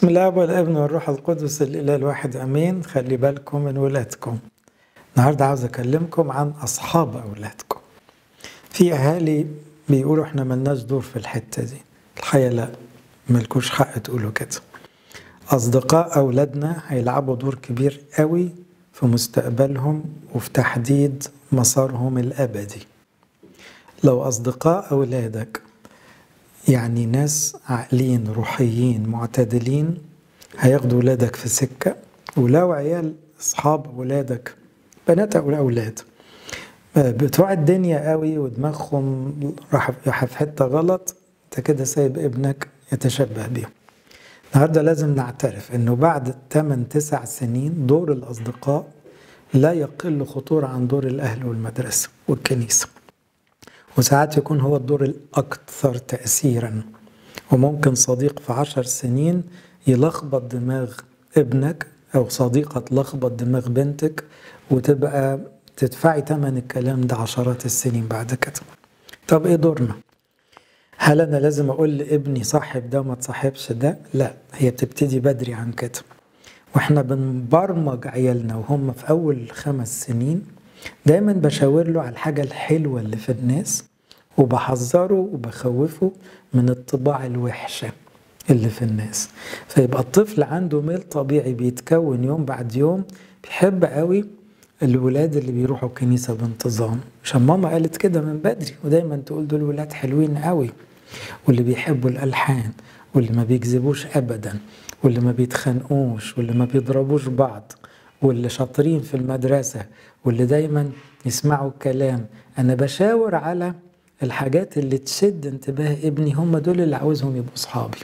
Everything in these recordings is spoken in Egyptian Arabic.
بسم الله والابن والروح القدس الاله الواحد امين خلي بالكم من ولادكم النهارده عاوز اكلمكم عن اصحاب اولادكم في اهالي بيقولوا احنا ملناش دور في الحته دي الحقيقه لا ملكوش حق تقولوا كده اصدقاء اولادنا هيلعبوا دور كبير قوي في مستقبلهم وفي تحديد مسارهم الابدي لو اصدقاء اولادك يعني ناس عاقلين روحيين معتدلين هياخدوا ولادك في سكة ولو عيال أصحاب ولادك بنات أو أولاد بتوع الدنيا قوي ودماغهم راح في حتة غلط انت كده سايب ابنك يتشبه بيهم النهارده لازم نعترف انه بعد 8 9 سنين دور الاصدقاء لا يقل خطورة عن دور الاهل والمدرسة والكنيسة وساعات يكون هو الدور الأكثر تأثيرا وممكن صديق في عشر سنين يلخبط دماغ ابنك أو صديقة تلخبط دماغ بنتك وتبقى تدفعي ثمن الكلام ده عشرات السنين بعد كده طب ايه دورنا هل انا لازم اقول لابني صاحب ده وما تصاحبش ده لا هي بتبتدي بدري عن كده واحنا بنبرمج عيالنا وهم في اول خمس سنين دايما بشاور له على الحاجة الحلوة اللي في الناس وبحذره وبخوفه من الطباع الوحشة اللي في الناس فيبقى الطفل عنده ميل طبيعي بيتكون يوم بعد يوم بيحب قوي الولاد اللي بيروحوا الكنيسة بانتظام عشان ماما قالت كده من بدري ودايما تقول دول ولاد حلوين قوي واللي بيحبوا الألحان واللي ما بيكذبوش أبدا واللي ما بيتخانقوش واللي ما بيضربوش بعض واللي شاطرين في المدرسة واللي دايما يسمعوا الكلام أنا بشاور على الحاجات اللي تشد انتباه ابني هم دول اللي عاوزهم يبقوا صحابي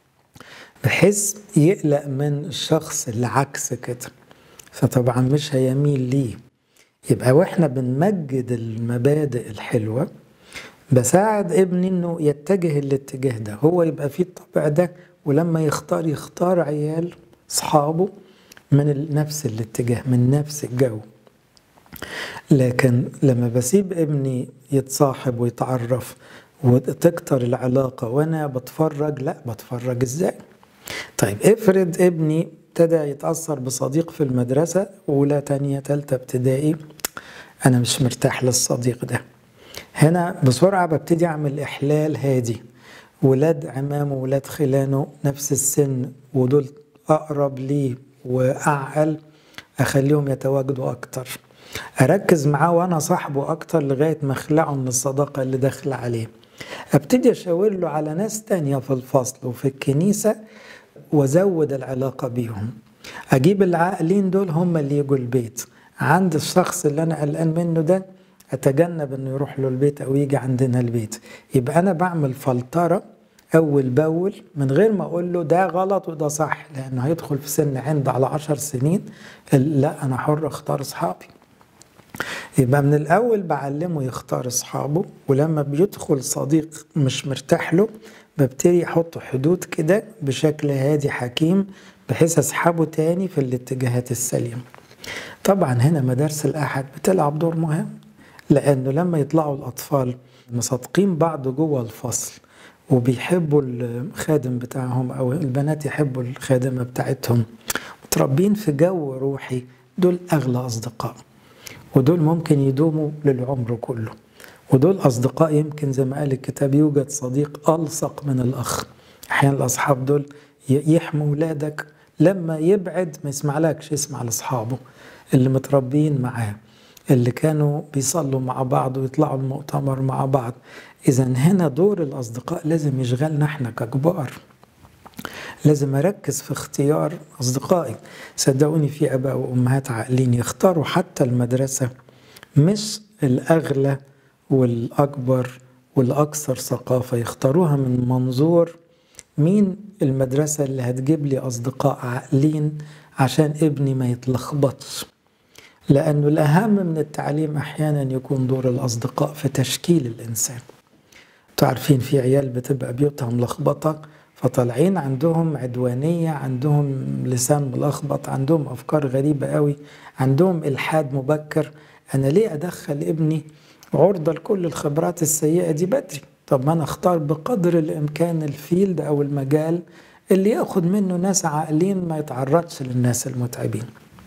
بحيث يقلق من الشخص اللي عكس كده فطبعا مش هيميل ليه يبقى واحنا بنمجد المبادئ الحلوة بساعد ابني انه يتجه الاتجاه ده هو يبقى فيه الطبع ده ولما يختار يختار عيال اصحابه من نفس الاتجاه من نفس الجو لكن لما بسيب ابني يتصاحب ويتعرف وتكتر العلاقة وأنا بتفرج لا بتفرج إزاي طيب افرض ابني ابتدى يتأثر بصديق في المدرسة أولى تانية تالتة ابتدائي أنا مش مرتاح للصديق ده هنا بسرعة ببتدي أعمل إحلال هادي ولاد عمامه ولاد خلانه نفس السن ودول أقرب ليه واعقل اخليهم يتواجدوا اكتر اركز معاه وانا صاحبه اكتر لغايه ما اخلعه من الصداقه اللي داخله عليه ابتدي اشاور له على ناس تانية في الفصل وفي الكنيسه وازود العلاقه بيهم اجيب العاقلين دول هم اللي يجوا البيت عند الشخص اللي انا قلقان منه ده اتجنب انه يروح له البيت او يجي عندنا البيت يبقى انا بعمل فلتره أول بأول من غير ما أقول له ده غلط وده صح لأنه هيدخل في سن عند على عشر سنين لا أنا حر أختار أصحابي يبقى من الأول بعلمه يختار أصحابه ولما بيدخل صديق مش مرتاح له ببتدي أحط حدود كده بشكل هادي حكيم بحيث أسحبه تاني في الاتجاهات السليمة طبعا هنا مدارس الأحد بتلعب دور مهم لأنه لما يطلعوا الأطفال مصدقين بعض جوه الفصل وبيحبوا الخادم بتاعهم او البنات يحبوا الخادمه بتاعتهم متربين في جو روحي دول اغلى اصدقاء ودول ممكن يدوموا للعمر كله ودول اصدقاء يمكن زي ما قال الكتاب يوجد صديق الصق من الاخ احيانا الاصحاب دول يحموا ولادك لما يبعد ما يسمعلكش يسمع لاصحابه اللي متربيين معاه اللي كانوا بيصلوا مع بعض ويطلعوا المؤتمر مع بعض إذا هنا دور الأصدقاء لازم يشغلنا احنا ككبار لازم أركز في اختيار أصدقائي صدقوني في أباء وأمهات عاقلين يختاروا حتى المدرسة مش الأغلى والأكبر والأكثر ثقافة يختاروها من منظور مين المدرسة اللي هتجيب لي أصدقاء عاقلين عشان ابني ما يتلخبطش لأنه الأهم من التعليم أحيانا يكون دور الأصدقاء في تشكيل الإنسان تعرفين في عيال بتبقى بيوتها ملخبطة فطالعين عندهم عدوانية عندهم لسان ملخبط عندهم أفكار غريبة قوي عندهم إلحاد مبكر أنا ليه أدخل ابني عرضة لكل الخبرات السيئة دي بدري طب ما أنا أختار بقدر الإمكان الفيلد أو المجال اللي ياخد منه ناس عاقلين ما يتعرضش للناس المتعبين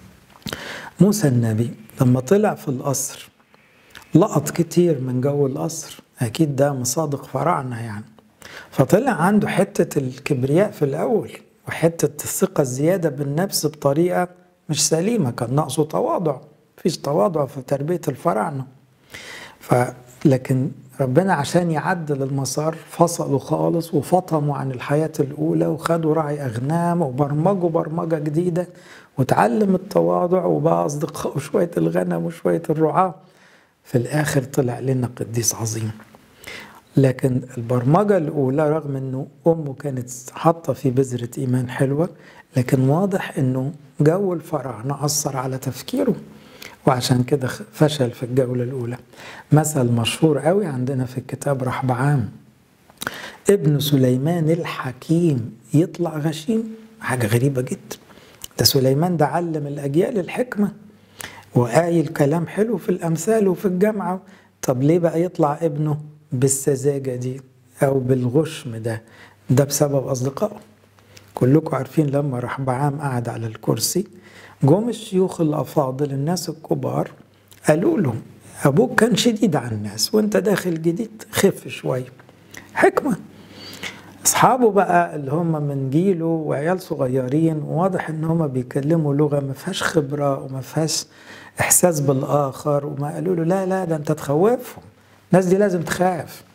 موسى النبي لما طلع في القصر لقط كتير من جو القصر اكيد ده مصادق فراعنه يعني فطلع عنده حته الكبرياء في الاول وحته الثقه الزياده بالنفس بطريقه مش سليمه كان ناقصه تواضع مفيش تواضع في تربيه الفراعنه ف لكن ربنا عشان يعدل المسار فصلوا خالص وفطموا عن الحياة الأولى وخدوا راعي أغنام وبرمجوا برمجة جديدة وتعلم التواضع وبقى أصدقاء وشوية الغنم وشوية الرعاة في الآخر طلع لنا قديس عظيم لكن البرمجة الأولى رغم أنه أمه كانت حاطة في بذرة إيمان حلوة لكن واضح أنه جو الفراعنة أثر على تفكيره وعشان كده فشل في الجولة الأولى مثل مشهور قوي عندنا في الكتاب رحبعام ابن سليمان الحكيم يطلع غشيم حاجة غريبة جدا ده سليمان ده علم الأجيال الحكمة وقايل كلام حلو في الأمثال وفي الجامعة طب ليه بقى يطلع ابنه بالسذاجة دي أو بالغشم ده ده بسبب أصدقائه كلكم عارفين لما رحبعام قعد على الكرسي جم الشيوخ الافاضل الناس الكبار قالوا له ابوك كان شديد على الناس وانت داخل جديد خف شويه حكمه اصحابه بقى اللي هم من جيله وعيال صغيرين واضح ان هم بيكلموا لغه ما فيهاش خبره وما فيهاش احساس بالاخر وما قالوا له لا لا ده انت تخوفهم الناس دي لازم تخاف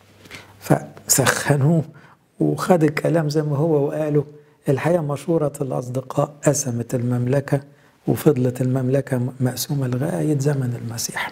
فسخنوه وخد الكلام زي ما هو وقالوا الحقيقه مشوره الاصدقاء قسمت المملكه وفضلت المملكة مقسومة لغاية زمن المسيح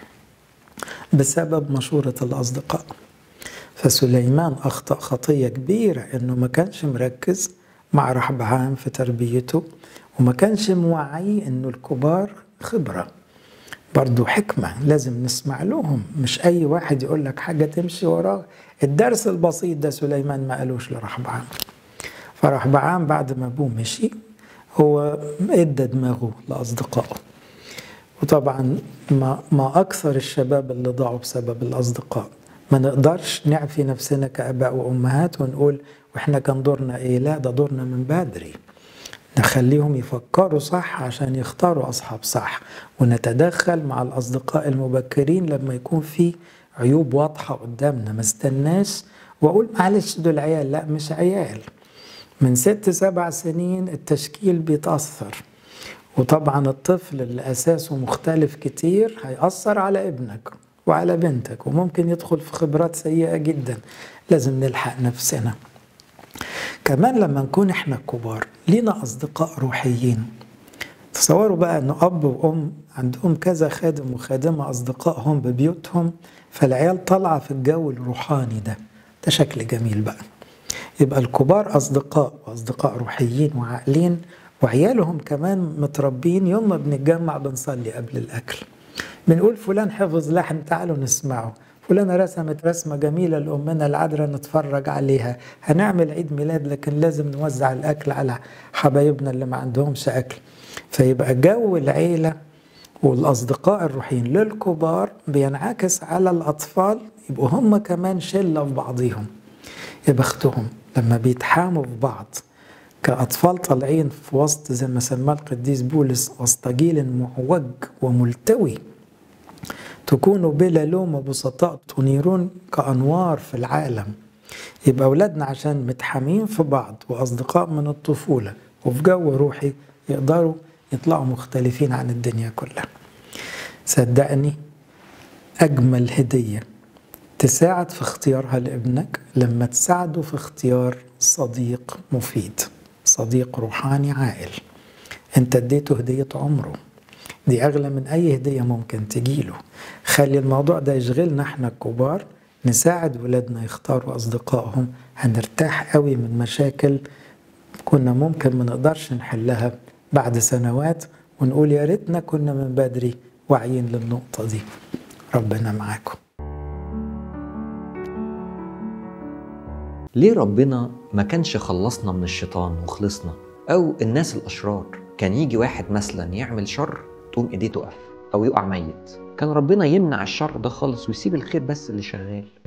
بسبب مشورة الأصدقاء فسليمان أخطأ خطية كبيرة إنه ما كانش مركز مع رحبعام في تربيته وما كانش موعي إنه الكبار خبرة برضو حكمة لازم نسمع لهم مش أي واحد يقول لك حاجة تمشي وراه الدرس البسيط ده سليمان ما قالوش لرحبعام فرحبعام بعد ما أبوه مشي هو ادى دماغه لاصدقائه وطبعا ما ما اكثر الشباب اللي ضاعوا بسبب الاصدقاء ما نقدرش نعفي نفسنا كاباء وامهات ونقول واحنا كان دورنا ايه لا ده دورنا من بدري نخليهم يفكروا صح عشان يختاروا اصحاب صح ونتدخل مع الاصدقاء المبكرين لما يكون في عيوب واضحه قدامنا ما استناش واقول معلش دول عيال لا مش عيال من ست سبع سنين التشكيل بيتأثر وطبعا الطفل اللي أساسه مختلف كتير هيأثر على ابنك وعلى بنتك وممكن يدخل في خبرات سيئة جدا لازم نلحق نفسنا كمان لما نكون احنا كبار لينا أصدقاء روحيين تصوروا بقى أن أب وأم عندهم كذا خادم وخادمة أصدقائهم ببيوتهم فالعيال طالعة في الجو الروحاني ده ده شكل جميل بقى يبقى الكبار أصدقاء وأصدقاء روحيين وعاقلين وعيالهم كمان متربين يوم ما بنتجمع بنصلي قبل الأكل بنقول فلان حفظ لحن تعالوا نسمعه فلانة رسمت رسمة جميلة لأمنا العذراء نتفرج عليها هنعمل عيد ميلاد لكن لازم نوزع الأكل على حبايبنا اللي ما عندهمش أكل فيبقى جو العيلة والأصدقاء الروحيين للكبار بينعكس على الأطفال يبقوا هم كمان شلة في بعضيهم يا بختهم لما بيتحاموا في بعض كأطفال طالعين في وسط زي ما سماه القديس بولس وسط جيل معوج وملتوي تكونوا بلا لوم بسطاء تنيرون كأنوار في العالم يبقى أولادنا عشان متحامين في بعض وأصدقاء من الطفولة وفي جو روحي يقدروا يطلعوا مختلفين عن الدنيا كلها صدقني أجمل هدية تساعد في اختيارها لابنك لما تساعده في اختيار صديق مفيد صديق روحاني عاقل انت اديته هدية عمره دي اغلى من اي هدية ممكن تجيله خلي الموضوع ده يشغلنا احنا الكبار نساعد ولادنا يختاروا اصدقائهم هنرتاح قوي من مشاكل كنا ممكن ما نقدرش نحلها بعد سنوات ونقول يا ريتنا كنا من بدري واعيين للنقطة دي ربنا معاكم ليه ربنا ما كانش خلصنا من الشيطان وخلصنا او الناس الاشرار كان يجي واحد مثلا يعمل شر تقوم ايديه تقف او يقع ميت كان ربنا يمنع الشر ده خالص ويسيب الخير بس اللي شغال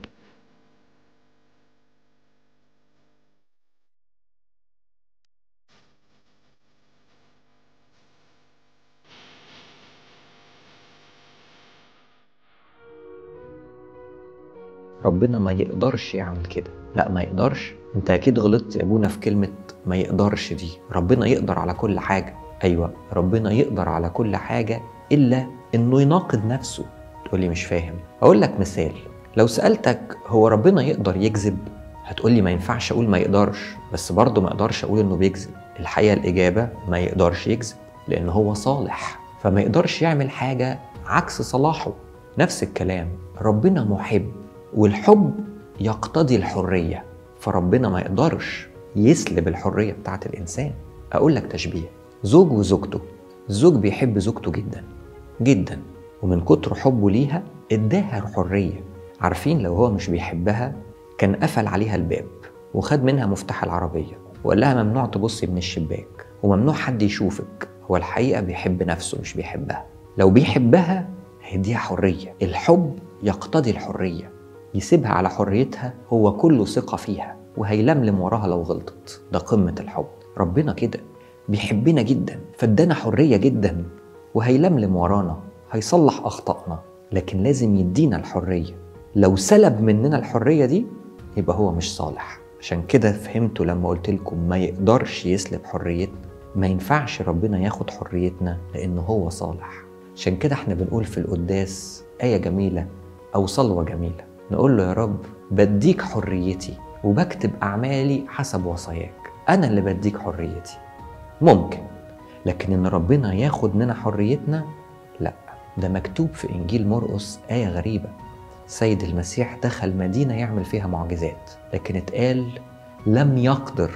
ربنا ما يقدرش يعمل كده لا ما يقدرش انت اكيد غلطت يا ابونا في كلمة ما يقدرش دي ربنا يقدر على كل حاجة ايوه ربنا يقدر على كل حاجة الا انه يناقض نفسه تقولي مش فاهم اقول لك مثال لو سألتك هو ربنا يقدر يكذب هتقولي ما ينفعش اقول ما يقدرش بس برضه ما اقدرش اقول انه بيكذب الحقيقة الاجابة ما يقدرش يكذب لان هو صالح فما يقدرش يعمل حاجة عكس صلاحه نفس الكلام ربنا محب والحب يقتضي الحرية فربنا ما يقدرش يسلب الحرية بتاعت الإنسان أقول لك تشبيه زوج وزوجته الزوج بيحب زوجته جدا جدا ومن كتر حبه ليها اداها الحرية عارفين لو هو مش بيحبها كان قفل عليها الباب وخد منها مفتاح العربية وقال لها ممنوع تبصي من الشباك وممنوع حد يشوفك هو الحقيقة بيحب نفسه مش بيحبها لو بيحبها هيديها حرية الحب يقتضي الحرية يسيبها على حريتها هو كله ثقة فيها وهيلملم وراها لو غلطت ده قمة الحب ربنا كده بيحبنا جدا فادانا حرية جدا وهيلملم ورانا هيصلح أخطائنا لكن لازم يدينا الحرية لو سلب مننا الحرية دي يبقى هو مش صالح عشان كده فهمتوا لما قلت لكم ما يقدرش يسلب حريتنا ما ينفعش ربنا ياخد حريتنا لأنه هو صالح عشان كده احنا بنقول في القداس آية جميلة أو صلوة جميلة نقول له يا رب بديك حريتي وبكتب أعمالي حسب وصاياك أنا اللي بديك حريتي ممكن لكن إن ربنا ياخد مننا حريتنا لا ده مكتوب في إنجيل مرقس آية غريبة سيد المسيح دخل مدينة يعمل فيها معجزات لكن اتقال لم يقدر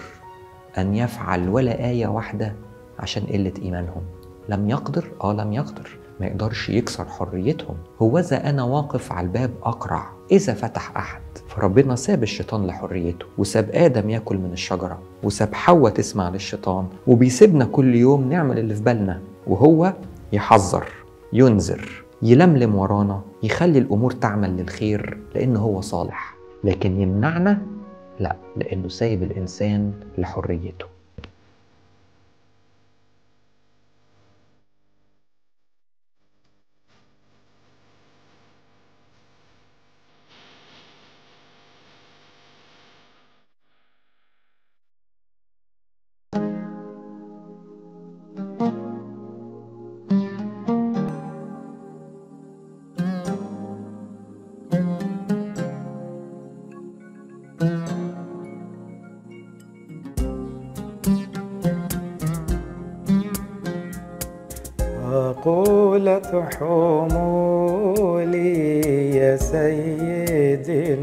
أن يفعل ولا آية واحدة عشان قلة إيمانهم لم يقدر آه لم يقدر ما يقدرش يكسر حريتهم هوذا أنا واقف على الباب أقرع إذا فتح أحد فربنا ساب الشيطان لحريته وساب آدم ياكل من الشجرة وساب حواء تسمع للشيطان وبيسيبنا كل يوم نعمل اللي في بالنا وهو يحذر ينذر يلملم ورانا يخلي الأمور تعمل للخير لأنه هو صالح لكن يمنعنا لا لأنه سايب الإنسان لحريته عقولة حمولي يا سيدي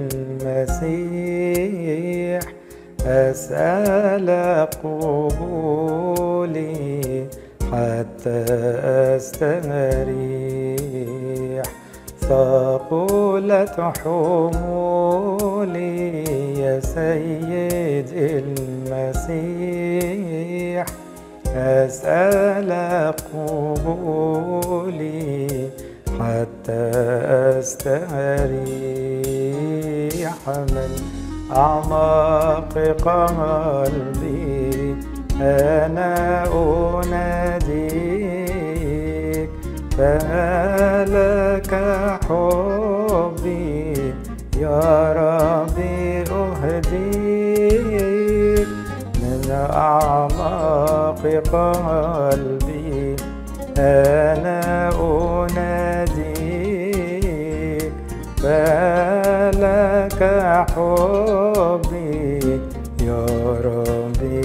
المسيح أسأل قبولي حتى أستريح ثقولة حمولي يا سيدي المسيح أسأل قبولي حتى أستريح من أعماق قلبي أنا أناديك فلك حبي يا ربي أهديك من أعماق قلبي أنا أناديك فلك حبي يا ربي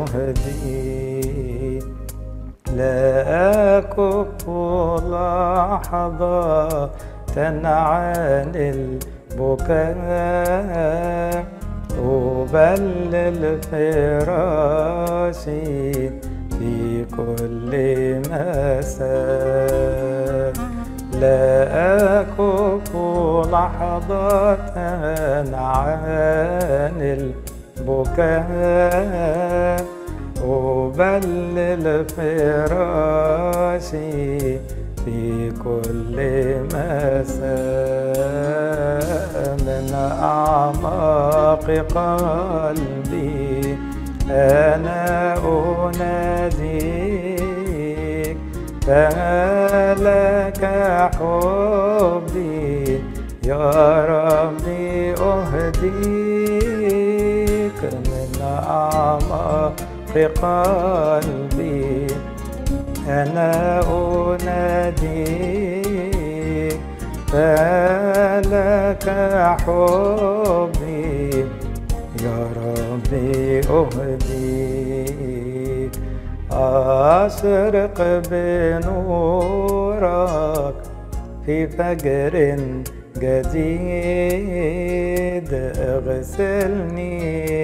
أهديك لا أكف لحظة عن البكاء أبلل فراشي في كل مساء لا أكف لحظة عن البكاء أبلل فراشي في كل مساء من أعماق قلبي أنا أناديك فلك حبي يا ربي أهديك من أعماق قلبي أنا أناديك فلك حبي يا ربي أهديك أسرق بنورك في فجر جديد اغسلني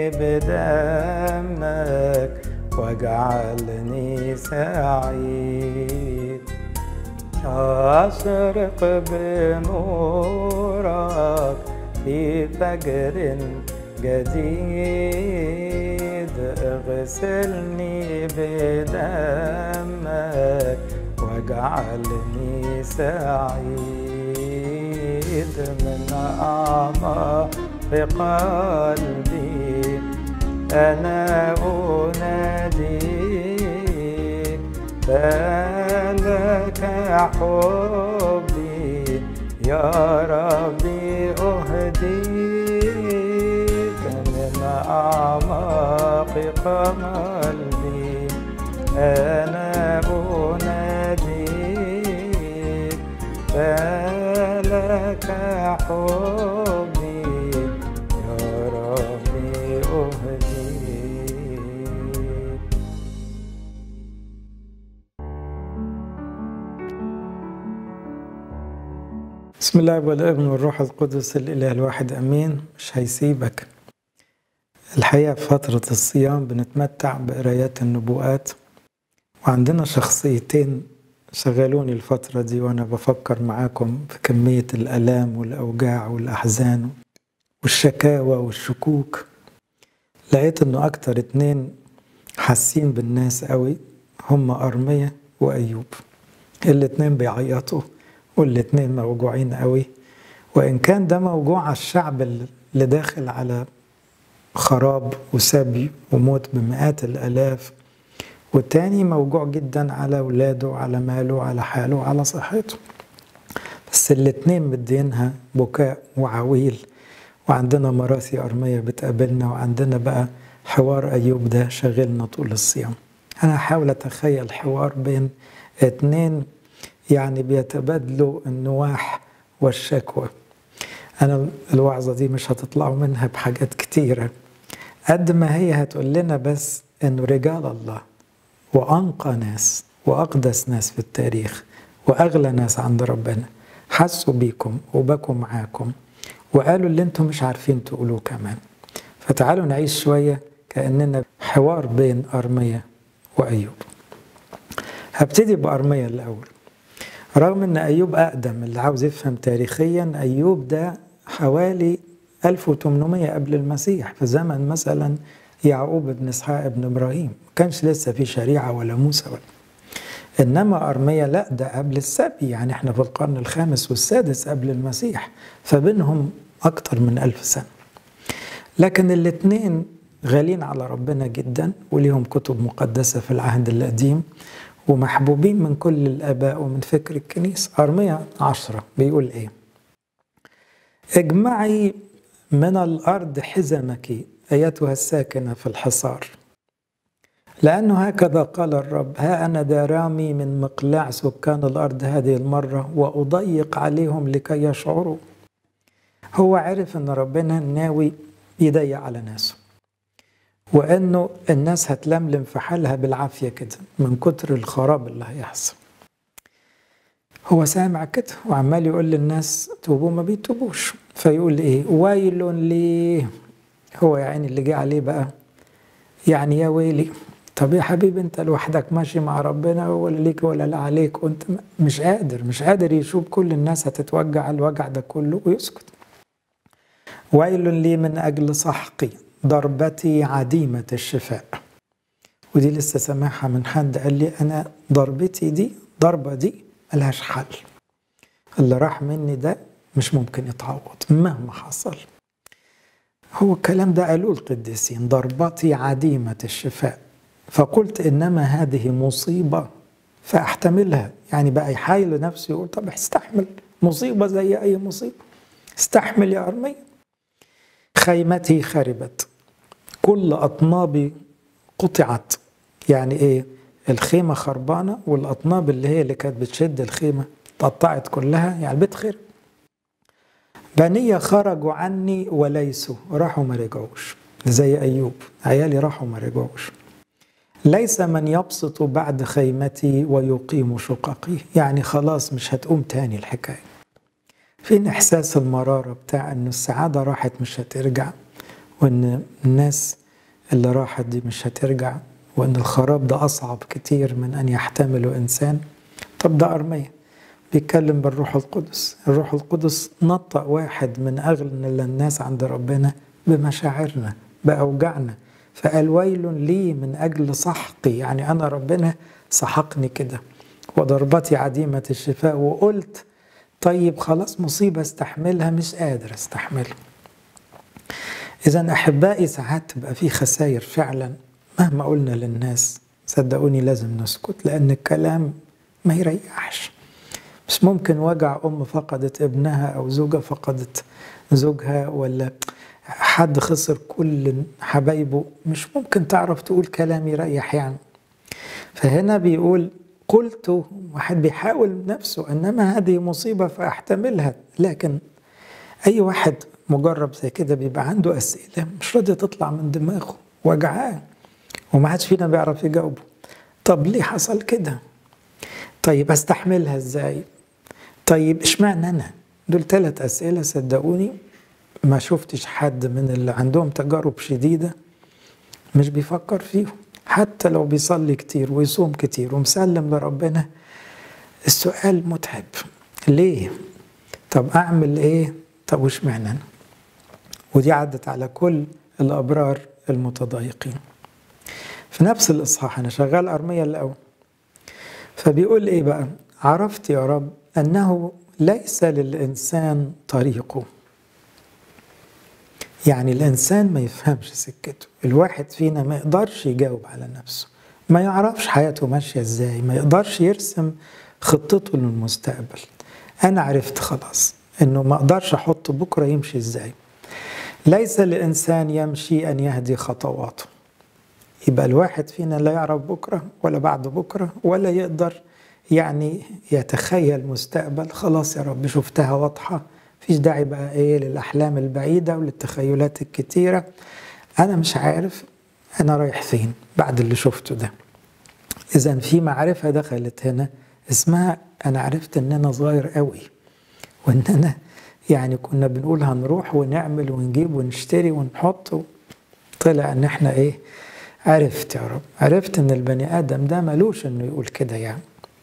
بدمك واجعلني سعيد أشرق بنورك في فجر جديد اغسلني بدمك واجعلني سعيد من أعماق قلبي أنا أناديك فلك حبي يا ربي أهديك من أعماق قلبي أنا أناديك فلك حبي يا ربي أهديك بسم الله والابن والروح القدس الاله الواحد امين مش هيسيبك الحقيقه في فتره الصيام بنتمتع بقرايات النبوءات وعندنا شخصيتين شغلوني الفتره دي وانا بفكر معاكم في كميه الالام والاوجاع والاحزان والشكاوى والشكوك لقيت انه اكتر اتنين حاسين بالناس قوي هم ارميه وايوب الاتنين بيعيطوا والاتنين موجوعين قوي وإن كان ده موجوع على الشعب اللي داخل على خراب وسبي وموت بمئات الآلاف والتاني موجوع جدا على ولاده وعلى ماله وعلى حاله وعلى صحته بس الاتنين مدينها بكاء وعويل وعندنا مراسي أرمية بتقابلنا وعندنا بقى حوار أيوب ده شغلنا طول الصيام أنا هحاول أتخيل حوار بين اتنين يعني بيتبادلوا النواح والشكوى أنا الوعظة دي مش هتطلعوا منها بحاجات كتيرة قد ما هي هتقول لنا بس إنه رجال الله وأنقى ناس وأقدس ناس في التاريخ وأغلى ناس عند ربنا حسوا بيكم وبكوا معاكم وقالوا اللي انتم مش عارفين تقولوه كمان فتعالوا نعيش شوية كأننا حوار بين أرمية وأيوب هبتدي بأرمية الأول رغم ان ايوب اقدم اللي عاوز يفهم تاريخيا ايوب ده حوالي 1800 قبل المسيح في زمن مثلا يعقوب بن اسحاق بن ابراهيم ما كانش لسه في شريعه ولا موسى ولا انما ارميا لا ده قبل السبي يعني احنا في القرن الخامس والسادس قبل المسيح فبينهم اكتر من ألف سنه لكن الاثنين غالين على ربنا جدا وليهم كتب مقدسه في العهد القديم ومحبوبين من كل الآباء ومن فكر الكنيسة أرمية عشرة بيقول إيه اجمعي من الأرض حزمك أيتها الساكنة في الحصار لأنه هكذا قال الرب ها أنا دارامي من مقلاع سكان الأرض هذه المرة وأضيق عليهم لكي يشعروا هو عرف أن ربنا ناوي يضيق على ناسه وانه الناس هتلملم في حالها بالعافيه كده من كتر الخراب اللي هيحصل هو سامع كده وعمال يقول للناس توبوا ما بيتوبوش فيقول ايه ويل لي هو يا عيني اللي جه عليه بقى يعني يا ويلي طب يا حبيبي انت لوحدك ماشي مع ربنا ولا ليك ولا لا عليك وانت مش قادر مش قادر يشوف كل الناس هتتوجع الوجع ده كله ويسكت ويل لي من اجل سحقي ضربتي عديمة الشفاء ودي لسه سامعها من حد قال لي أنا ضربتي دي ضربة دي ملهاش حل اللي راح مني ده مش ممكن يتعوض مهما حصل هو الكلام ده قالوه القديسين ضربتي عديمة الشفاء فقلت إنما هذه مصيبة فأحتملها يعني بقى يحايل نفسه يقول طب استحمل مصيبة زي أي مصيبة استحمل يا أرمية خيمتي خربت كل أطنابي قطعت يعني إيه الخيمة خربانة والأطناب اللي هي اللي كانت بتشد الخيمة اتقطعت كلها يعني البيت خرب بنية خرجوا عني وليسوا راحوا ما رجعوش زي أيوب عيالي راحوا ما رجعوش ليس من يبسط بعد خيمتي ويقيم شققي يعني خلاص مش هتقوم تاني الحكاية فين إحساس المرارة بتاع إن السعادة راحت مش هترجع وإن الناس اللي راحت دي مش هترجع وإن الخراب ده أصعب كتير من أن يحتمله إنسان طب ده أرمية بيتكلم بالروح القدس الروح القدس نطق واحد من أغلى الناس عند ربنا بمشاعرنا بأوجعنا فقال ويل لي من أجل سحقي يعني أنا ربنا سحقني كده وضربتي عديمة الشفاء وقلت طيب خلاص مصيبة استحملها مش قادر استحملها إذا أحبائي ساعات تبقى في خسائر فعلا مهما قلنا للناس صدقوني لازم نسكت لأن الكلام ما يريحش مش ممكن وجع أم فقدت ابنها أو زوجة فقدت زوجها ولا حد خسر كل حبايبه مش ممكن تعرف تقول كلام يريح يعني فهنا بيقول قلت واحد بيحاول نفسه انما هذه مصيبه فاحتملها لكن اي واحد مجرب زي كده بيبقى عنده اسئله مش راضيه تطلع من دماغه وجعان وما حدش فينا بيعرف يجاوبه طب ليه حصل كده طيب استحملها ازاي طيب اشمعنى انا دول ثلاث اسئله صدقوني ما شفتش حد من اللي عندهم تجارب شديده مش بيفكر فيهم حتى لو بيصلي كتير ويصوم كتير ومسلم لربنا السؤال متعب ليه طب اعمل ايه طب وش معنى ودي عدت على كل الابرار المتضايقين في نفس الاصحاح انا شغال ارميه الاول فبيقول ايه بقى عرفت يا رب انه ليس للانسان طريقه يعني الانسان ما يفهمش سكته الواحد فينا ما يقدرش يجاوب على نفسه ما يعرفش حياته ماشيه ازاي ما يقدرش يرسم خطته للمستقبل انا عرفت خلاص انه ما اقدرش احط بكره يمشي ازاي ليس للانسان يمشي ان يهدي خطواته يبقى الواحد فينا لا يعرف بكره ولا بعد بكره ولا يقدر يعني يتخيل مستقبل خلاص يا رب شفتها واضحه مفيش داعي بقى ايه للاحلام البعيده وللتخيلات الكتيره انا مش عارف انا رايح فين بعد اللي شفته ده اذا في معرفه دخلت هنا اسمها انا عرفت ان انا صغير قوي وان انا يعني كنا بنقول هنروح ونعمل ونجيب ونشتري ونحط طلع ان احنا ايه عرفت يا رب عرفت ان البني ادم ده ملوش انه يقول كده يعني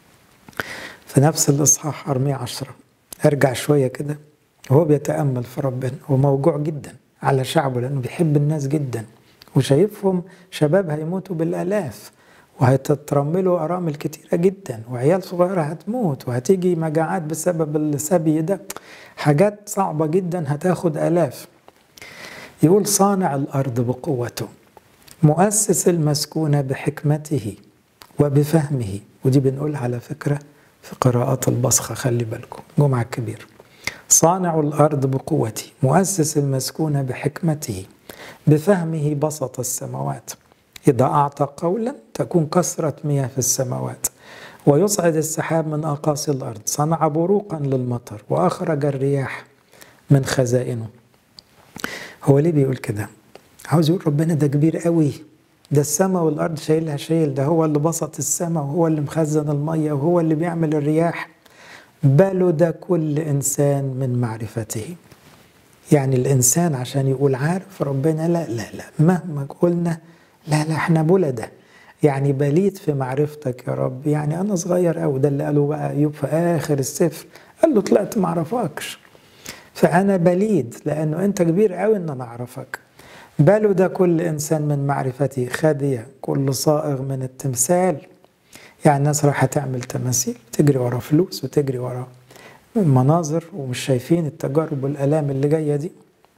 في نفس الاصحاح ارميه عشرة ارجع شويه كده وهو بيتامل في ربنا وموجوع جدا على شعبه لانه بيحب الناس جدا وشايفهم شباب هيموتوا بالالاف وهتترملوا ارامل كتيره جدا وعيال صغيره هتموت وهتيجي مجاعات بسبب السبي ده حاجات صعبه جدا هتاخد الاف يقول صانع الارض بقوته مؤسس المسكونه بحكمته وبفهمه ودي بنقولها على فكره في قراءات البصخه خلي بالكم جمعه كبير صانع الارض بقوته مؤسس المسكونه بحكمته بفهمه بسط السماوات اذا اعطى قولا تكون كثره مياه في السماوات ويصعد السحاب من اقاصي الارض صنع بروقا للمطر واخرج الرياح من خزائنه هو ليه بيقول كده عاوز يقول ربنا ده كبير قوي ده السماء والارض شايلها شايل ده هو اللي بسط السماء وهو اللي مخزن الميه وهو اللي بيعمل الرياح بلد كل انسان من معرفته يعني الانسان عشان يقول عارف ربنا لا لا لا مهما قلنا لا لا احنا بلده يعني بليت في معرفتك يا رب يعني انا صغير قوي ده اللي قاله بقى ايوب في اخر السفر قال له طلعت ما اعرفكش فانا بليد لانه انت كبير قوي ان انا اعرفك بلد كل انسان من معرفتي خدي كل صائغ من التمثال يعني الناس رايحه تعمل تماثيل تجري ورا فلوس وتجري ورا مناظر ومش شايفين التجارب والالام اللي جايه دي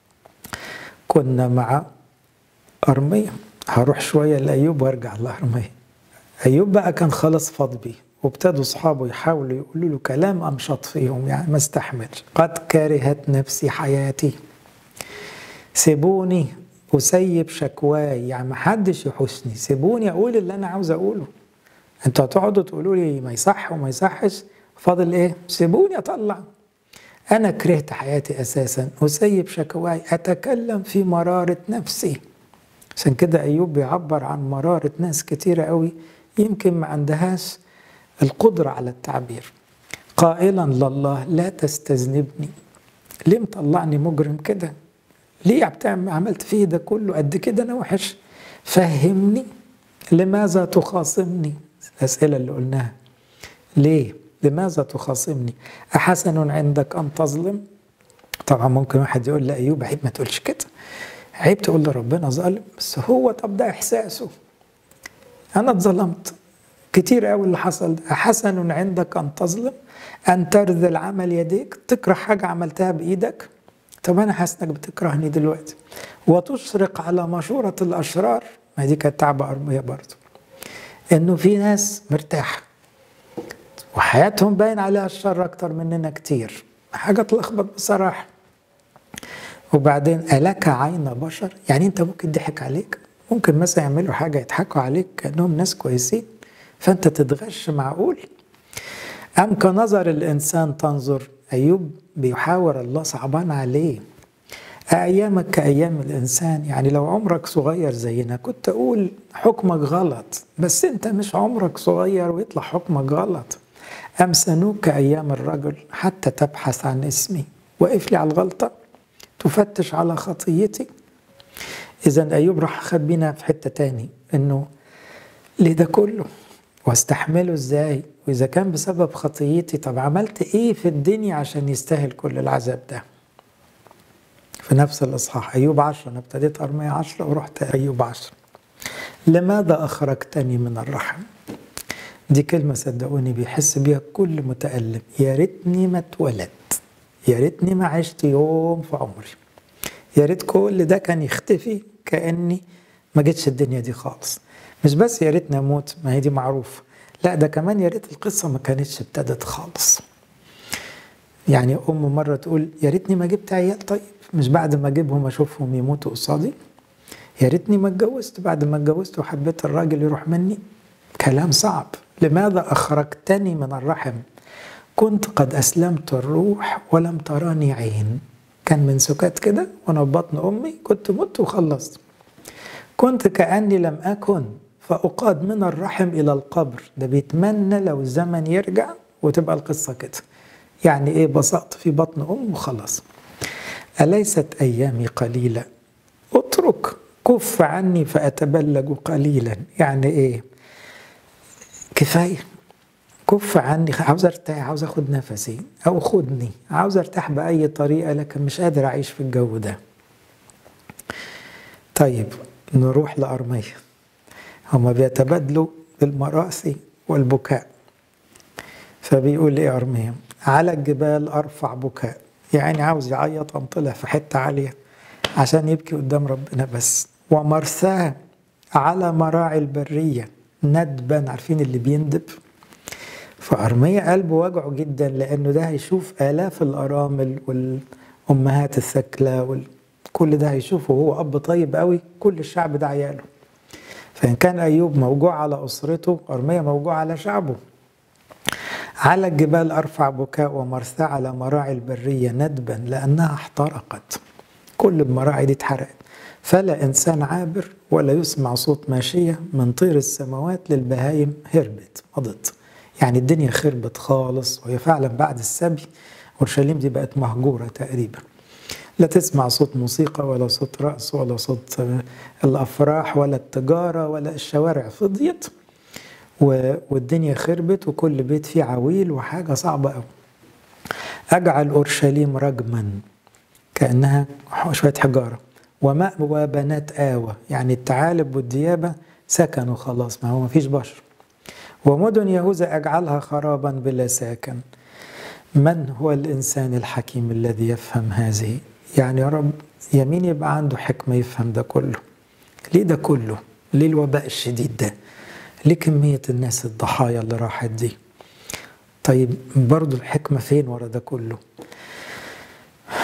كنا مع ارميه هروح شويه لايوب وارجع لارميه ايوب بقى كان خلاص فاض بيه وابتدوا اصحابه يحاولوا يقولوا له كلام امشط فيهم يعني ما استحملش قد كرهت نفسي حياتي سيبوني أسيب شكواي يعني ما حدش يحوسني سيبوني أقول اللي أنا عاوز أقوله أنتوا هتقعدوا تقولوا لي ما يصح وما يصحش فاضل إيه سيبوني أطلع أنا كرهت حياتي أساسا أسيب شكواي أتكلم في مرارة نفسي عشان كده أيوب بيعبر عن مرارة ناس كتيرة قوي يمكن ما عندهاش القدرة على التعبير قائلا لله لا تستذنبني ليه مطلعني مجرم كده ليه بتعمل عملت فيه ده كله قد كده انا وحش فهمني لماذا تخاصمني الاسئله اللي قلناها ليه لماذا تخاصمني احسن عندك ان تظلم طبعا ممكن واحد يقول لا ايوب عيب ما تقولش كده عيب تقول لربنا ظالم بس هو طب ده احساسه انا اتظلمت كتير قوي اللي حصل ده أحسن عندك أن تظلم أن ترذل عمل يديك تكره حاجة عملتها بإيدك طب أنا حاسس إنك بتكرهني دلوقتي وتشرق على مشورة الأشرار ما دي كانت تعبة أرمية برضه إنه في ناس مرتاحة وحياتهم باين عليها الشر أكتر مننا كتير حاجة تلخبط بصراحة وبعدين ألك عين بشر يعني أنت ممكن ضحك عليك ممكن مثلا يعملوا حاجة يضحكوا عليك كأنهم ناس كويسين فأنت تتغش معقول أم كنظر الإنسان تنظر أيوب بيحاور الله صعبان عليه أيامك كأيام الإنسان يعني لو عمرك صغير زينا كنت أقول حكمك غلط بس أنت مش عمرك صغير ويطلع حكمك غلط أم سنوك كأيام الرجل حتى تبحث عن اسمي وقف لي على الغلطة تفتش على خطيتي إذا أيوب راح خد بينا في حتة تاني إنه ليه ده كله واستحمله ازاي واذا كان بسبب خطيتي طب عملت ايه في الدنيا عشان يستاهل كل العذاب ده في نفس الاصحاح ايوب عشرة انا ابتديت ارمية عشرة ورحت ايوب عشرة لماذا اخرجتني من الرحم دي كلمة صدقوني بيحس بيها كل متألم يا ريتني ما اتولدت يا ريتني ما عشت يوم في عمري يا ريت كل ده كان يختفي كأني ما جيتش الدنيا دي خالص مش بس يا ريتني اموت ما هي دي معروفه لا ده كمان يا ريت القصه ما كانتش ابتدت خالص يعني ام مره تقول يا ريتني ما جبت عيال طيب مش بعد ما اجيبهم اشوفهم يموتوا قصادي يا ريتني ما اتجوزت بعد ما اتجوزت وحبيت الراجل يروح مني كلام صعب لماذا اخرجتني من الرحم كنت قد اسلمت الروح ولم تراني عين كان من سكات كده وانا في بطن امي كنت مت وخلصت كنت كاني لم اكن فأقاد من الرحم إلى القبر ده بيتمنى لو الزمن يرجع وتبقى القصة كده يعني إيه بسقط في بطن أم وخلاص أليست أيامي قليلة اترك كف عني فأتبلج قليلا يعني إيه كفاية كف عني عاوز ارتاح عاوز اخد نفسي او خدني عاوز ارتاح باي طريقه لكن مش قادر اعيش في الجو ده طيب نروح لارميه هما بيتبادلوا بالمراسي والبكاء فبيقول ايه ارميا على الجبال ارفع بكاء يعني عاوز يعيط قام طلع في حته عاليه عشان يبكي قدام ربنا بس ومرساه على مراعي البريه ندبا عارفين اللي بيندب فأرمية قلبه وجعه جدا لأنه ده هيشوف آلاف الأرامل والأمهات الثكلى كل ده هيشوفه وهو أب طيب قوي كل الشعب ده عياله فإن كان أيوب موجوع على أسرته أرمية موجوع على شعبه على الجبال أرفع بكاء ومرثى على مراعي البرية ندبا لأنها احترقت كل المراعي دي اتحرقت فلا إنسان عابر ولا يسمع صوت ماشية من طير السماوات للبهايم هربت مضت يعني الدنيا خربت خالص وهي فعلا بعد السبي اورشليم دي بقت مهجوره تقريبا لا تسمع صوت موسيقى ولا صوت رقص ولا صوت الافراح ولا التجاره ولا الشوارع فضيت والدنيا خربت وكل بيت فيه عويل وحاجه صعبه قوي اجعل اورشليم رجما كانها شويه حجاره ومأوى بنات آوى يعني الثعالب والديابة سكنوا خلاص ما هو ما فيش بشر ومدن يهوذا أجعلها خرابا بلا ساكن من هو الإنسان الحكيم الذي يفهم هذه يعني يا رب يمين يبقى عنده حكمة يفهم ده كله ليه ده كله ليه الوباء الشديد ده ليه كمية الناس الضحايا اللي راحت دي طيب برضو الحكمة فين ورا ده كله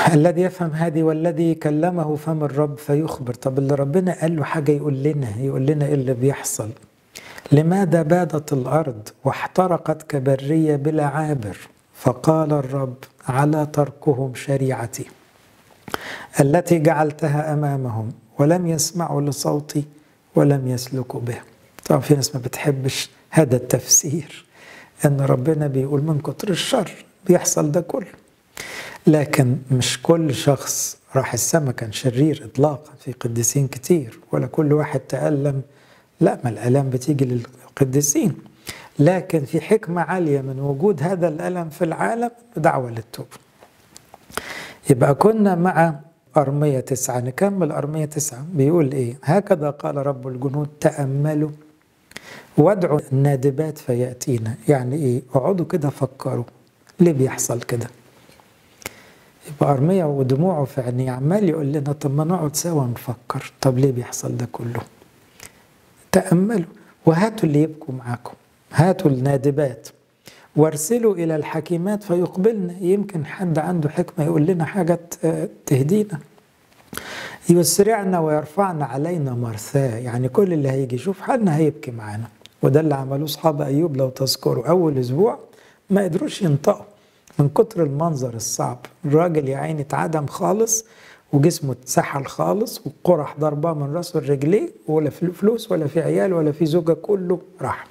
الذي يفهم هذه والذي كلمه فم الرب فيخبر طب اللي ربنا قال له حاجة يقول لنا يقول لنا إيه اللي بيحصل لماذا بادت الأرض واحترقت كبرية بلا عابر فقال الرب على تركهم شريعتي التي جعلتها أمامهم ولم يسمعوا لصوتي ولم يسلكوا به طبعا في ناس ما بتحبش هذا التفسير ان ربنا بيقول من كتر الشر بيحصل ده كله لكن مش كل شخص راح السما كان شرير اطلاقا في قديسين كتير ولا كل واحد تألم لا ما الالام بتيجي للقديسين لكن في حكمة عالية من وجود هذا الألم في العالم بدعوة للتوبة يبقى كنا مع أرمية تسعة نكمل أرمية تسعة بيقول إيه هكذا قال رب الجنود تأملوا وادعوا النادبات فيأتينا يعني إيه اقعدوا كده فكروا ليه بيحصل كده يبقى أرمية ودموعه في عينيه عمال يقول لنا طب ما نقعد سوا نفكر طب ليه بيحصل ده كله تأملوا وهاتوا اللي يبكوا معاكم هاتوا النادبات وارسلوا إلى الحكيمات فيقبلنا يمكن حد عنده حكمة يقول لنا حاجة تهدينا يسرعنا ويرفعنا علينا مرثاه يعني كل اللي هيجي يشوف حالنا هيبكي معانا وده اللي عملوه اصحاب ايوب لو تذكروا اول اسبوع ما قدروش ينطقوا من كتر المنظر الصعب الراجل يا عيني اتعدم خالص وجسمه اتسحل خالص والقرح ضرباه من راسه لرجليه ولا في فلوس ولا في عيال ولا في زوجه كله راح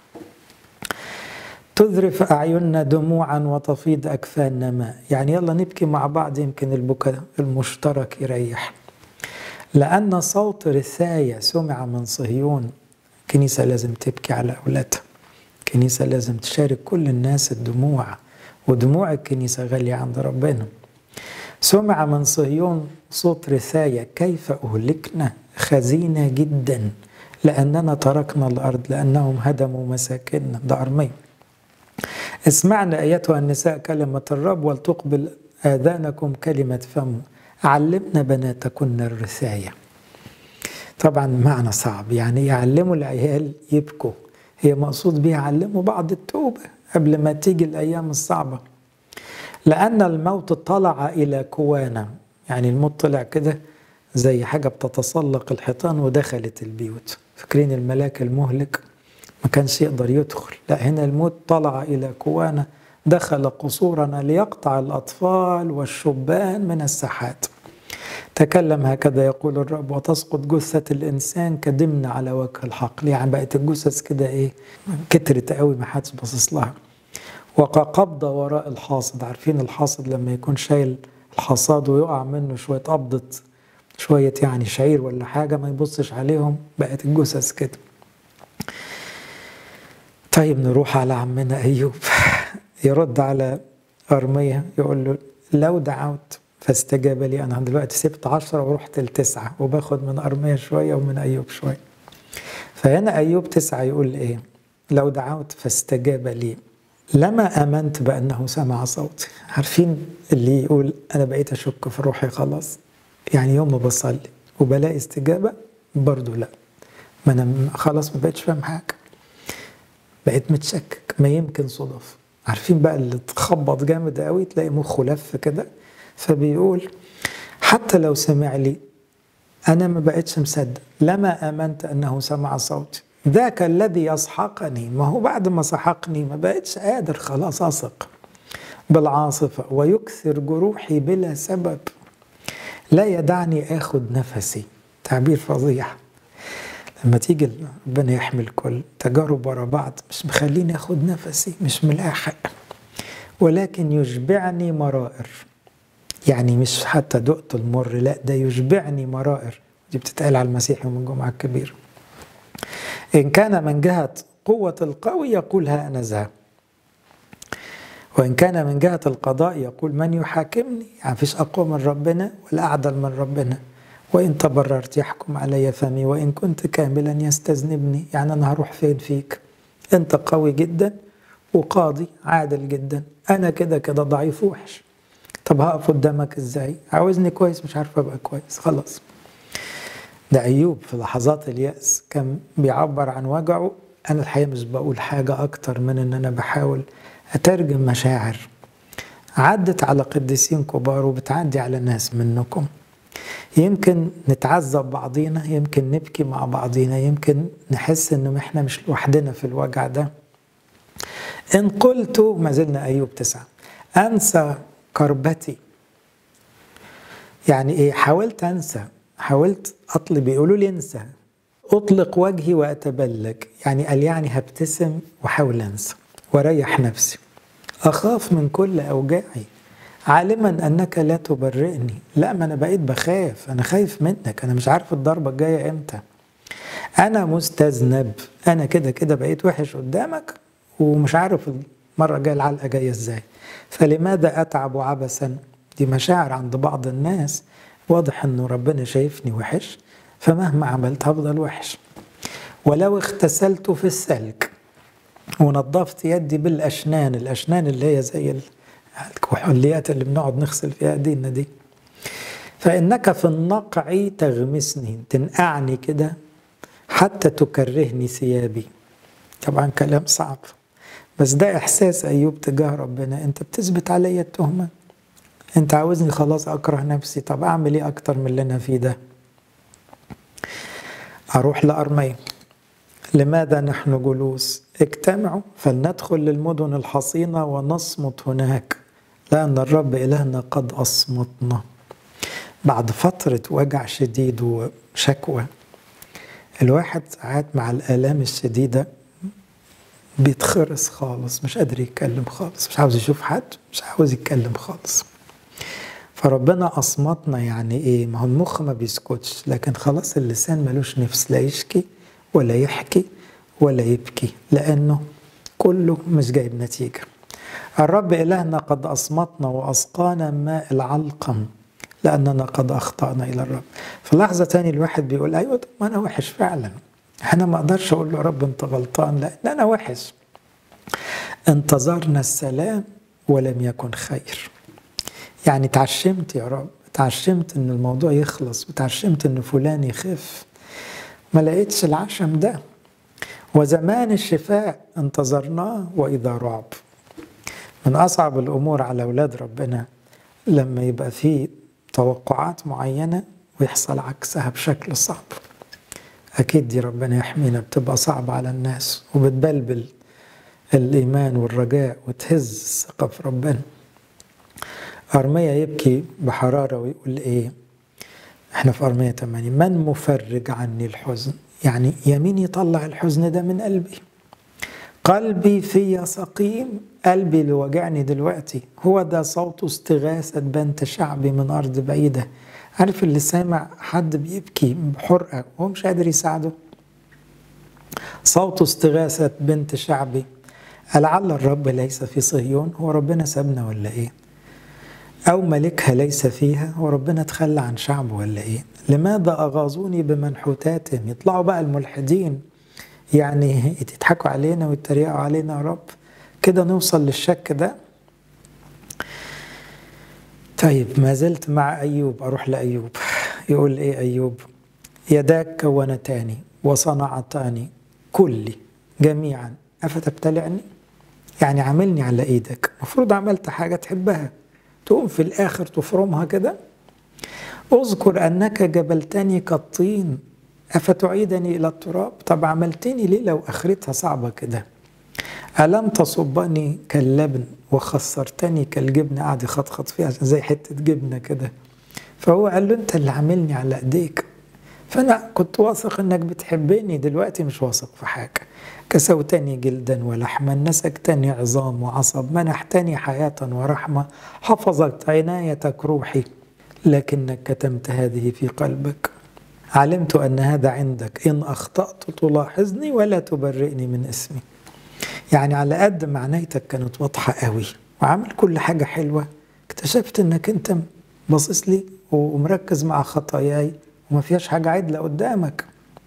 تذرف أعيننا دموعا وتفيض أكفاننا ماء يعني يلا نبكي مع بعض يمكن البكاء المشترك يريح لأن صوت رثاية سمع من صهيون كنيسة لازم تبكي على أولادها كنيسة لازم تشارك كل الناس الدموع ودموع الكنيسة غالية عند ربنا سمع من صهيون صوت رثاية كيف أهلكنا خزينة جدا لأننا تركنا الأرض لأنهم هدموا مساكننا ده أرمية اسمعنا أيتها النساء كلمة الرب ولتقبل آذانكم كلمة فمه علمنا بناتكن الرثاية طبعا معنى صعب يعني يعلموا العيال يبكوا هي مقصود بها علموا بعض التوبة قبل ما تيجي الأيام الصعبة لأن الموت طلع إلى كوانا يعني الموت طلع كده زي حاجة بتتسلق الحيطان ودخلت البيوت فاكرين الملاك المهلك ما كانش يقدر يدخل لا هنا الموت طلع إلى كوانا دخل قصورنا ليقطع الأطفال والشبان من الساحات تكلم هكذا يقول الرب وتسقط جثة الإنسان كدمن على وجه الحقل يعني بقت الجثث كده إيه كترت قوي ما حدش باصص لها وكقبض وراء الحاصد عارفين الحاصد لما يكون شايل الحصاد ويقع منه شوية قبضة شوية يعني شعير ولا حاجة ما يبصش عليهم بقت الجثث كده طيب نروح على عمنا أيوب يرد على أرمية يقول له لو دعوت فاستجاب لي أنا دلوقتي سبت عشرة ورحت لتسعة وباخد من أرمية شوية ومن أيوب شوية فهنا أيوب تسعة يقول إيه لو دعوت فاستجاب لي لما آمنت بأنه سمع صوتي عارفين اللي يقول أنا بقيت أشك في روحي خلاص يعني يوم ما بصلي وبلاقي استجابة برضو لا ما أنا خلاص ما بقتش فاهم حاجة بقيت متشكك ما يمكن صدف عارفين بقى اللي تخبط جامد قوي تلاقي مخه لف كده فبيقول حتى لو سمع لي أنا ما بقتش مصدق لما آمنت أنه سمع صوتي ذاك الذي يسحقني ما هو بعد ما سحقني ما بقتش قادر خلاص أثق بالعاصفة ويكثر جروحي بلا سبب لا يدعني آخذ نفسي تعبير فظيع لما تيجي ربنا يحمل كل تجارب ورا بعض مش مخليني اخد نفسي مش ملاحق ولكن يشبعني مرائر يعني مش حتى دقت المر لا ده يشبعني مرائر دي بتتقال على المسيح يوم الجمعة الكبير إن كان من جهة قوة القوي يقول ها أنا ذا وإن كان من جهة القضاء يقول من يحاكمني يعني فيش أقوى من ربنا ولا أعدل من ربنا وإن تبررت يحكم علي فمي وإن كنت كاملا يستذنبني يعني أنا هروح فين فيك أنت قوي جدا وقاضي عادل جدا أنا كده كده ضعيف وحش طب هقف قدامك إزاي عاوزني كويس مش عارف أبقى كويس خلاص ده أيوب في لحظات اليأس كان بيعبر عن وجعه أنا الحقيقة مش بقول حاجة أكتر من إن أنا بحاول أترجم مشاعر عدت على قديسين كبار وبتعدي على ناس منكم يمكن نتعذب بعضينا يمكن نبكي مع بعضينا يمكن نحس انه احنا مش لوحدنا في الوجع ده ان قلت ما زلنا ايوب تسعة انسى كربتي يعني ايه حاولت انسى حاولت اطلب بيقولوا لي انسى اطلق وجهي واتبلج يعني قال يعني هبتسم واحاول انسى واريح نفسي اخاف من كل اوجاعي عالما انك لا تبرئني لا ما انا بقيت بخاف انا خايف منك انا مش عارف الضربه الجايه امتى انا مستذنب انا كده كده بقيت وحش قدامك ومش عارف المره الجايه العلقه جايه ازاي فلماذا اتعب عبثا دي مشاعر عند بعض الناس واضح انه ربنا شايفني وحش فمهما عملت هفضل وحش ولو اغتسلت في السلك ونظفت يدي بالاشنان الاشنان اللي هي زي الكحوليات اللي بنقعد نغسل فيها ايدينا دي فانك في النقع تغمسني تنقعني كده حتى تكرهني ثيابي طبعا كلام صعب بس ده احساس ايوب تجاه ربنا انت بتثبت عليا التهمه انت عاوزني خلاص اكره نفسي طب اعمل ايه اكتر من اللي انا فيه ده اروح لارميه لماذا نحن جلوس اجتمعوا فلندخل للمدن الحصينة ونصمت هناك لأن الرب إلهنا قد أصمتنا بعد فترة وجع شديد وشكوى الواحد ساعات مع الآلام الشديدة بيتخرس خالص مش قادر يتكلم خالص مش عاوز يشوف حد مش عاوز يتكلم خالص فربنا أصمتنا يعني إيه ما هو المخ ما بيسكتش لكن خلاص اللسان ملوش نفس لا يشكي ولا يحكي ولا يبكي لأنه كله مش جايب نتيجة الرب إلهنا قد أصمتنا وأسقانا ماء العلقم لأننا قد أخطأنا إلى الرب في لحظة تاني الواحد بيقول أيوة طب ما أنا وحش فعلا أنا ما أقدرش أقول له رب أنت غلطان لأن أنا وحش انتظرنا السلام ولم يكن خير يعني تعشمت يا رب تعشمت ان الموضوع يخلص وتعشمت ان فلان يخف ما لقيتش العشم ده وزمان الشفاء انتظرناه واذا رعب من اصعب الامور على اولاد ربنا لما يبقى في توقعات معينه ويحصل عكسها بشكل صعب اكيد دي ربنا يحمينا بتبقى صعبه على الناس وبتبلبل الايمان والرجاء وتهز الثقه في ربنا أرميا يبكي بحرارة ويقول إيه إحنا في أرميا 80 من مفرج عني الحزن يعني يمين يطلع الحزن ده من قلبي قلبي في سقيم قلبي اللي وجعني دلوقتي هو ده صوت استغاثة بنت شعبي من أرض بعيدة عارف اللي سامع حد بيبكي بحرقة وهو مش قادر يساعده صوت استغاثة بنت شعبي لعل الرب ليس في صهيون هو ربنا سابنا ولا ايه أو ملكها ليس فيها وربنا تخلى عن شعبه ولا إيه لماذا أغاظوني بمنحوتاتهم يطلعوا بقى الملحدين يعني يضحكوا علينا ويتريقوا علينا يا رب كده نوصل للشك ده طيب ما زلت مع أيوب أروح لأيوب يقول إيه أيوب يداك كونتاني وصنعتاني كلي جميعا أفتبتلعني يعني عاملني على إيدك المفروض عملت حاجة تحبها تقوم في الآخر تفرمها كده اذكر أنك جبلتني كالطين أفتعيدني إلى التراب طب عملتني ليه لو آخرتها صعبة كده ألم تصبني كاللبن وخسرتني كالجبن قاعد يخطخط فيها زي حتة جبنة كده فهو قال له أنت اللي عاملني على إيديك فأنا كنت واثق إنك بتحبني دلوقتي مش واثق في حاجة كسوتني جلدا ولحما نسكتني عظام وعصب منحتني حياة ورحمة حفظت عنايتك روحي لكنك كتمت هذه في قلبك علمت أن هذا عندك إن أخطأت تلاحظني ولا تبرئني من اسمي يعني على قد ما عنايتك كانت واضحة قوي وعامل كل حاجة حلوة اكتشفت انك انت باصص لي ومركز مع خطاياي وما فيهاش حاجة عدلة قدامك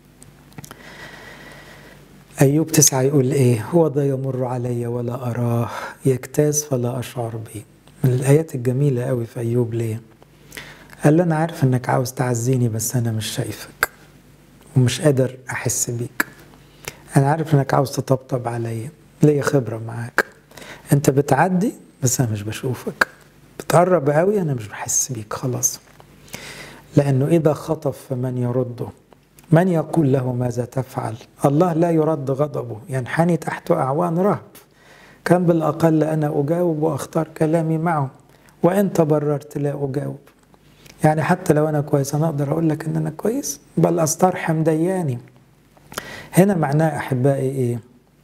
أيوب تسعة يقول إيه هو ده يمر علي ولا أراه يجتاز فلا أشعر به من الآيات الجميلة قوي في أيوب ليه قال له أنا عارف إنك عاوز تعزيني بس أنا مش شايفك ومش قادر أحس بيك أنا عارف إنك عاوز تطبطب عليا ليا خبرة معاك أنت بتعدي بس أنا مش بشوفك تقرب قوي انا مش بحس بيك خلاص لانه اذا خطف فمن يرده من يقول له ماذا تفعل الله لا يرد غضبه ينحني تحت اعوان رهب كان بالاقل انا اجاوب واختار كلامي معه وان تبررت لا اجاوب يعني حتى لو انا كويس انا اقدر اقول لك ان انا كويس بل استرحم دياني هنا معناه احبائي ايه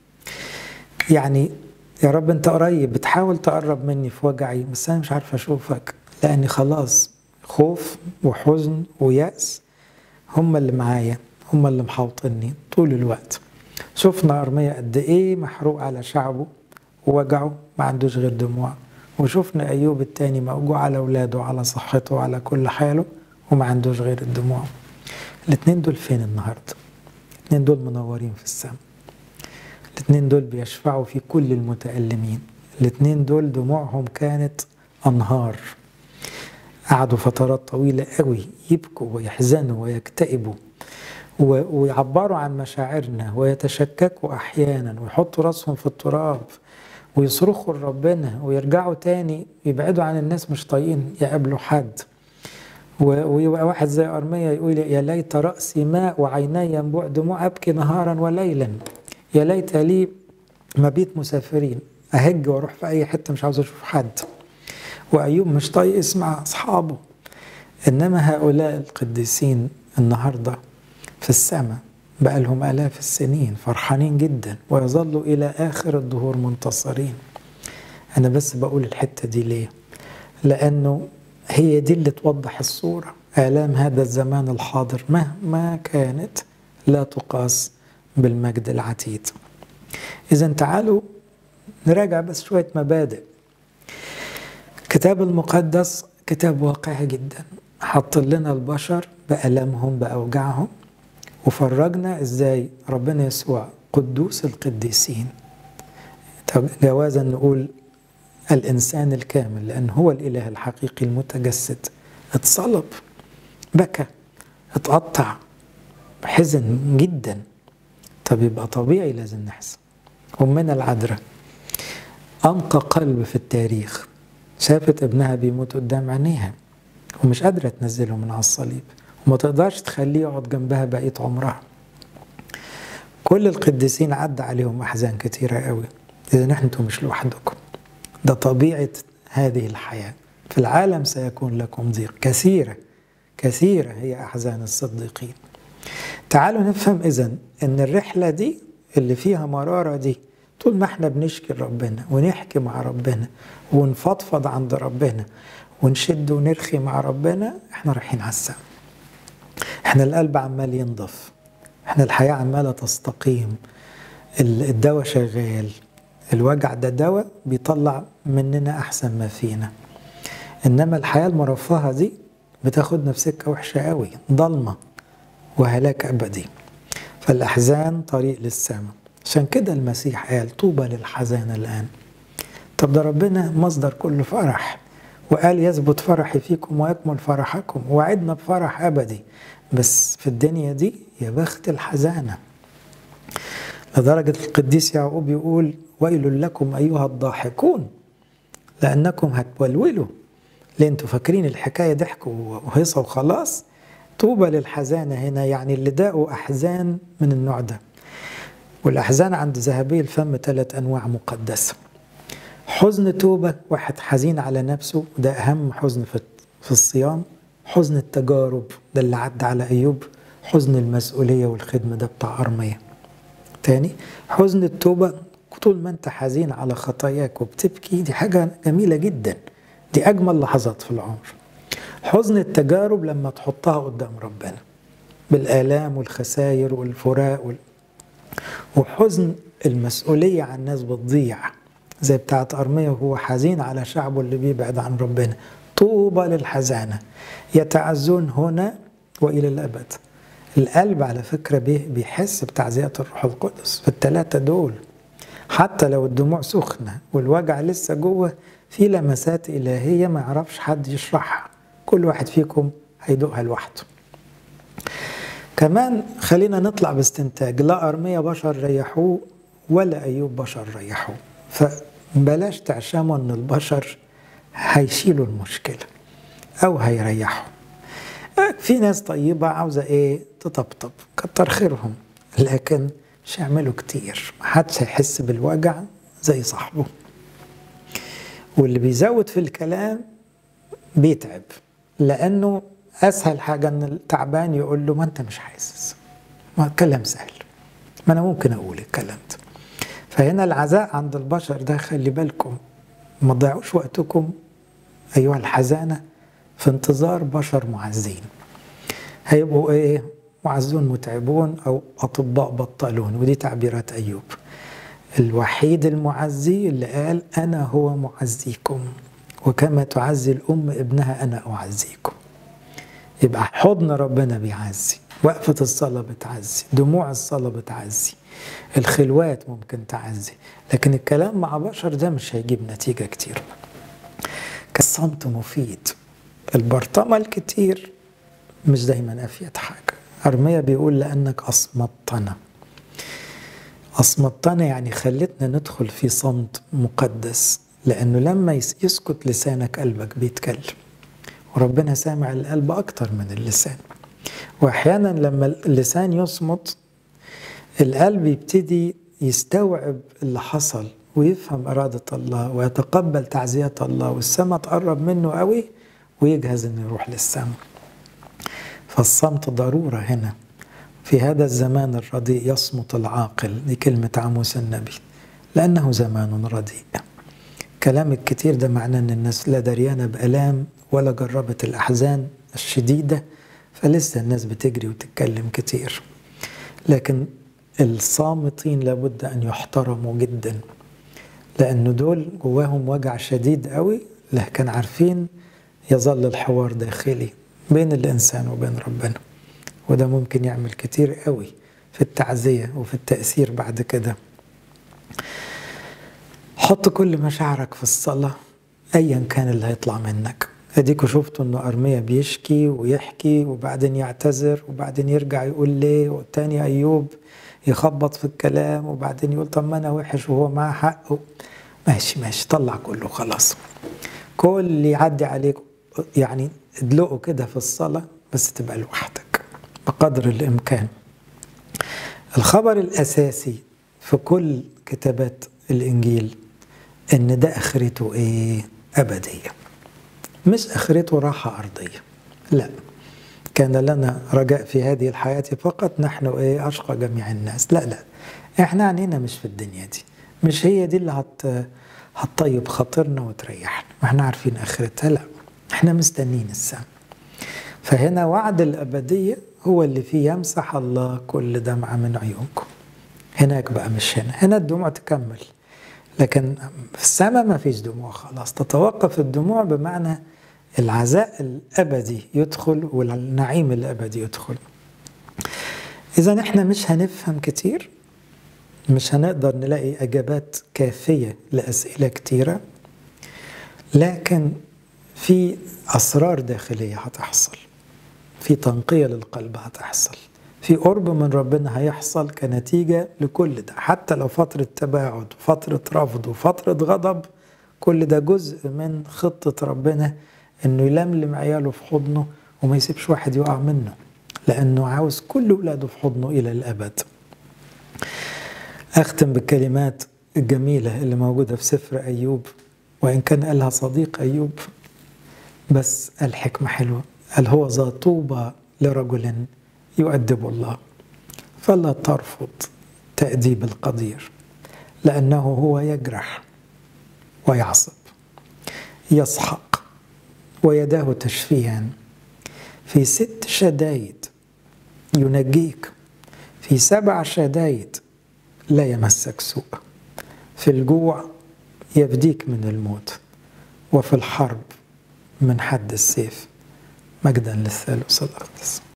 يعني يا رب انت قريب بتحاول تقرب مني في وجعي بس انا مش عارف اشوفك لاني خلاص خوف وحزن ويأس هم اللي معايا هم اللي محوطني طول الوقت شفنا أرمية قد إيه محروق على شعبه ووجعه ما عندوش غير دموع وشفنا أيوب التاني موجوع على أولاده وعلى صحته وعلى كل حاله وما عندوش غير الدموع الاتنين دول فين النهاردة الاتنين دول منورين في السماء الاتنين دول بيشفعوا في كل المتألمين الاتنين دول دموعهم كانت أنهار قعدوا فترات طويلة قوي يبكوا ويحزنوا ويكتئبوا ويعبروا عن مشاعرنا ويتشككوا أحيانا ويحطوا راسهم في التراب ويصرخوا لربنا ويرجعوا تاني يبعدوا عن الناس مش طايقين يقابلوا حد ويبقى واحد زي أرمية يقول يا ليت رأسي ماء وعيني ينبوع دموع أبكي نهارا وليلا يا ليت لي مبيت مسافرين أهج وأروح في أي حتة مش عاوز أشوف حد وأيوب مش طايق يسمع أصحابه إنما هؤلاء القديسين النهاردة في السماء بقى لهم آلاف السنين فرحانين جدا ويظلوا إلى آخر الدهور منتصرين أنا بس بقول الحتة دي ليه لأنه هي دي اللي توضح الصورة آلام هذا الزمان الحاضر مهما كانت لا تقاس بالمجد العتيد إذا تعالوا نراجع بس شوية مبادئ الكتاب المقدس كتاب واقعي جدا حط لنا البشر بألمهم بأوجاعهم وفرجنا ازاي ربنا يسوع قدوس القديسين جوازا نقول الإنسان الكامل لأن هو الإله الحقيقي المتجسد اتصلب بكى اتقطع حزن جدا طب يبقى طبيعي لازم نحزن أمنا العذراء أنقى قلب في التاريخ شافت ابنها بيموت قدام عينيها ومش قادرة تنزله من على الصليب وما تقدرش تخليه يقعد جنبها بقية عمرها كل القديسين عدى عليهم أحزان كتيرة قوي إذا انتم مش لوحدكم ده طبيعة هذه الحياة في العالم سيكون لكم ضيق كثيرة كثيرة هي أحزان الصديقين تعالوا نفهم إذا أن الرحلة دي اللي فيها مرارة دي طول ما احنا بنشكي ربنا ونحكي مع ربنا ونفضفض عند ربنا ونشد ونرخي مع ربنا احنا رايحين على السما احنا القلب عمال ينضف احنا الحياة عمالة تستقيم الدواء شغال الوجع ده دواء بيطلع مننا أحسن ما فينا إنما الحياة المرفهة دي بتاخدنا في سكة وحشة قوي ضلمة وهلاك أبدي فالأحزان طريق للسماء عشان كده المسيح قال طوبى للحزان الآن طب ده ربنا مصدر كل فرح وقال يثبت فرحي فيكم ويكمل فرحكم وعدنا بفرح أبدي بس في الدنيا دي يا بخت الحزانة لدرجة القديس يعقوب يقول ويل لكم أيها الضاحكون لأنكم هتولولوا ليه انتوا فاكرين الحكاية ضحك وهيصة وخلاص طوبى للحزانة هنا يعني اللي داقوا أحزان من النوع ده والأحزان عند ذهبي الفم ثلاث أنواع مقدسة حزن توبة واحد حزين على نفسه ده أهم حزن في في الصيام حزن التجارب ده اللي عدى على أيوب حزن المسؤولية والخدمة ده بتاع أرمية تاني حزن التوبة طول ما انت حزين على خطاياك وبتبكي دي حاجة جميلة جدا دي أجمل لحظات في العمر حزن التجارب لما تحطها قدام ربنا بالآلام والخسائر والفراق وال... وحزن المسؤولية عن الناس بتضيع زي بتاعت أرمية وهو حزين على شعبه اللي بيبعد عن ربنا طوبى للحزانة يتعزون هنا وإلى الأبد القلب على فكرة بيحس بتعزية الروح القدس في الثلاثة دول حتى لو الدموع سخنة والوجع لسه جوه في لمسات إلهية ما يعرفش حد يشرحها كل واحد فيكم هيدوقها لوحده كمان خلينا نطلع باستنتاج لا أرمية بشر ريحوه ولا أيوب بشر ريحوه فبلاش تعشموا أن البشر هيشيلوا المشكلة أو هيريحوا في ناس طيبة عاوزة إيه تطبطب كتر خيرهم لكن مش هيعملوا كتير محدش هيحس بالوجع زي صاحبه واللي بيزود في الكلام بيتعب لأنه أسهل حاجة إن التعبان يقول له ما أنت مش حاسس ما الكلام سهل ما أنا ممكن أقول الكلام ده فهنا العزاء عند البشر ده خلي بالكم ما تضيعوش وقتكم أيها الحزانة في انتظار بشر معزين هيبقوا إيه معزون متعبون أو أطباء بطلون ودي تعبيرات أيوب الوحيد المعزي اللي قال أنا هو معزيكم وكما تعزي الأم ابنها أنا أعزيكم يبقى حضن ربنا بيعزي وقفة الصلاة بتعزي دموع الصلاة بتعزي الخلوات ممكن تعزي لكن الكلام مع بشر ده مش هيجيب نتيجة كتير كالصمت مفيد البرطمة الكتير مش دايما أفيد حاجة أرميا بيقول لأنك أصمتنا أصمتنا يعني خلتنا ندخل في صمت مقدس لأنه لما يسكت لسانك قلبك بيتكلم وربنا سامع القلب أكتر من اللسان وأحيانا لما اللسان يصمت القلب يبتدي يستوعب اللي حصل ويفهم إرادة الله ويتقبل تعزية الله والسماء تقرب منه قوي ويجهز إنه يروح للسماء فالصمت ضرورة هنا في هذا الزمان الرديء يصمت العاقل دي كلمة عموس النبي لأنه زمان رديء كلام الكتير ده معناه أن الناس لا دريانة بألام ولا جربت الأحزان الشديدة فلسه الناس بتجري وتتكلم كتير لكن الصامتين لابد أن يحترموا جدا لأن دول جواهم وجع شديد قوي لكن عارفين يظل الحوار داخلي بين الإنسان وبين ربنا وده ممكن يعمل كتير قوي في التعزية وفي التأثير بعد كده حط كل مشاعرك في الصلاة أيا كان اللي هيطلع منك اديكوا شفتوا انه ارميا بيشكي ويحكي وبعدين يعتذر وبعدين يرجع يقول ليه والتاني ايوب يخبط في الكلام وبعدين يقول طب ما انا وحش وهو معاه حق ماشي ماشي طلع كله خلاص كل اللي يعدي عليك يعني ادلقه كده في الصلاة بس تبقى لوحدك بقدر الإمكان الخبر الأساسي في كل كتابات الإنجيل إن ده آخرته إيه؟ أبدية مش آخرته راحة أرضية لا كان لنا رجاء في هذه الحياة فقط نحن إيه أشقى جميع الناس لا لا إحنا عنينا مش في الدنيا دي مش هي دي اللي هت هتطيب خاطرنا وتريحنا ما احنا عارفين آخرتها لا احنا مستنين السماء فهنا وعد الأبدية هو اللي فيه يمسح الله كل دمعة من عيونكم هناك بقى مش هنا هنا الدموع تكمل لكن في السماء ما فيش دموع خلاص تتوقف الدموع بمعنى العزاء الأبدي يدخل والنعيم الأبدي يدخل إذا احنا مش هنفهم كتير مش هنقدر نلاقي إجابات كافية لأسئلة كتيرة لكن في أسرار داخلية هتحصل في تنقية للقلب هتحصل في قرب من ربنا هيحصل كنتيجة لكل ده حتى لو فترة تباعد فترة رفض وفترة غضب كل ده جزء من خطة ربنا انه يلملم عياله في حضنه وما يسيبش واحد يقع منه لانه عاوز كل ولاده في حضنه الى الابد اختم بالكلمات الجميلة اللي موجودة في سفر ايوب وان كان قالها صديق ايوب بس الحكمة حلوة قال هو ذا طوبى لرجل يؤدب الله فلا ترفض تأديب القدير لأنه هو يجرح ويعصب يسحق ويداه تشفيان في ست شدايد ينجيك في سبع شدايد لا يمسك سوء في الجوع يفديك من الموت وفي الحرب من حد السيف مجدا للثالوث الأقدس